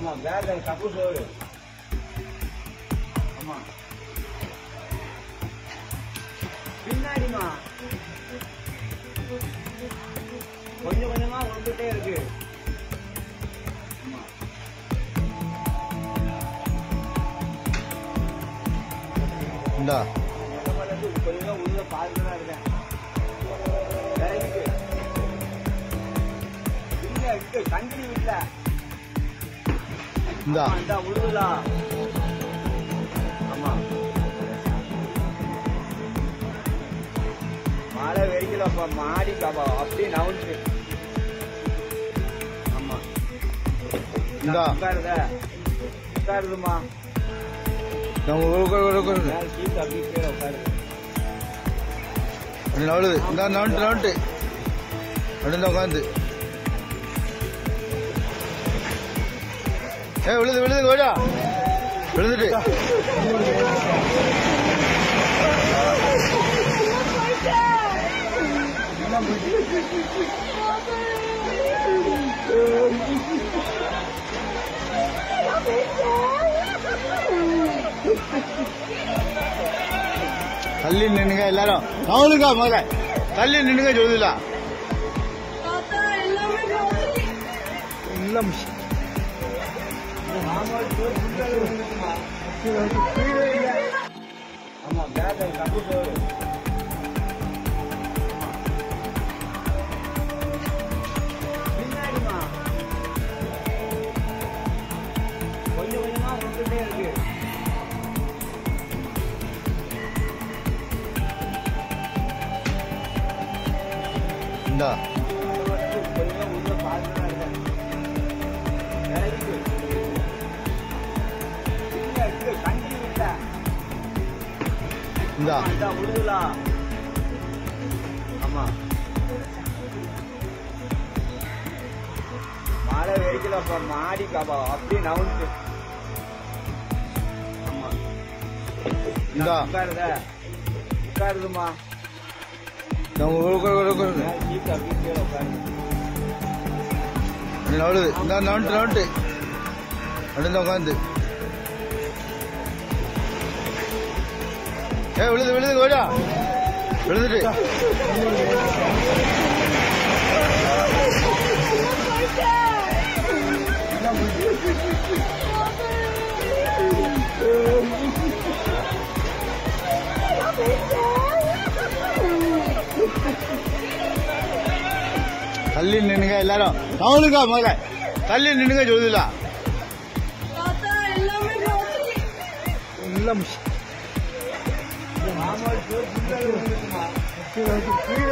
ஆமா back cup சோறு ஆமா பின்னாடிமா கொஞ்சம் கொஞ்சமா வந்துட்டே இருக்கு ஆமா. இந்தா மொத மொதல்ல இருந்து கொஞ்சம் உள்ள பார்த்துட்டு தான் இருக்கேன் வேலைக்கு. இல்ல இங்க கண்டினி விட்டல இந்தா அந்த உழுதுலா ஆமா மழை வெறிக்கலப்பா மாடி காப்பா அப்படியே நவுஞ்சு ஆமா இந்தா உட்காருத உட்காருதுமா நம்ம உட்காரு, உட்காரு, உட்காரு. மேல சீட் அப்படியே கீழே உட்காரு அப்படி நவளுது இந்த நவன்ட்டு நவன்ட்டு அப்படி இந்த உட்காந்து ஏ விழுது விழுது கோடா விழுந்துட்டு தள்ளி நின்னுங்க எல்லாரும் அவனுக்கா முதல்ல தள்ளி நின்னுங்க சொல்லுதுல தாத்தா எல்லாமே போச்சு இல்ல ஆமா சோறு ஃபுல்லாக விழுந்துச்சுமா ஆமா பேக் கப்பு சோறு பின்னாடிமா கொஞ்சம் கொஞ்சமா வந்துட்டே இருக்கு இந்தா கொஞ்சம் உள்ள பார்த்துட்டு தான் இருக்கேன் வேலைக்கு. இல்ல இங்க கண்டி விட்ட இந்தா இந்த உழுதுலா ஆமா மழை வெறிக்கலப்பா மாடி காப்பா அப்படியே நவுஞ்சு ஆமா இந்தா உட்காருத உட்காருதுமா நம்ம உட்காரு, உட்காரு, உட்காரு. மேல சீட் அப்படியே கீழே உட்காரு அப்படி நவளுது இந்த நவன்ட்டு நவன்ட்டு அப்படி இந்த உட்காந்து ஏ விழுது விழுது கோடா விழுந்துட்டு தள்ளி நின்னுங்க எல்லாரும் அவனுக்கா முதல்ல தள்ளி நின்னுங்க சொல்லுதுல தாத்தா எல்லாமே போச்சு இல்ல ஆமா சோறு ஃபுல்லாக விழுந்துச்சுமா